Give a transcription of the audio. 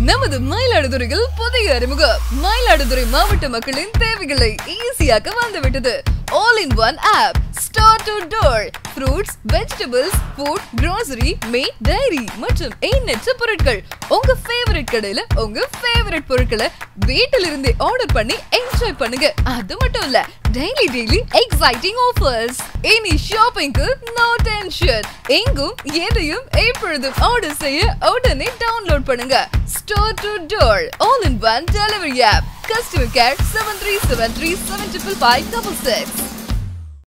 நமது மயிலாடுதுறையில் புதிய அறிமுகம் மயிலாடுதுறை மாவட்ட மக்களின் தேவைகளை ஈஸியாக்க வந்துவிட்டது all in one app store to door fruits vegetables food grocery meat dairy மற்றும் எண்ணற்ற பொருட்கள் உங்க ஃபேவரட் கடையில உங்க ஃபேவரட் பொருட்களை வீட்டில இருந்தே ஆர்டர் பண்ணி என்ஜாய் பண்ணுங்க அது மட்டும் இல்ல டெய்லி டெய்லி எக்ஸைட்டிங் ஆஃபர்ஸ் இனி ஷாப்பிங்க்கு நோ டென்ஷன் எங்கும் எதையும் எப்பொழுதும் ஆர்டர் செய்ய உடனே டவுன்லோட் பண்ணுங்க store to door all in one delivery app customer care seven three seven three seven triple five double six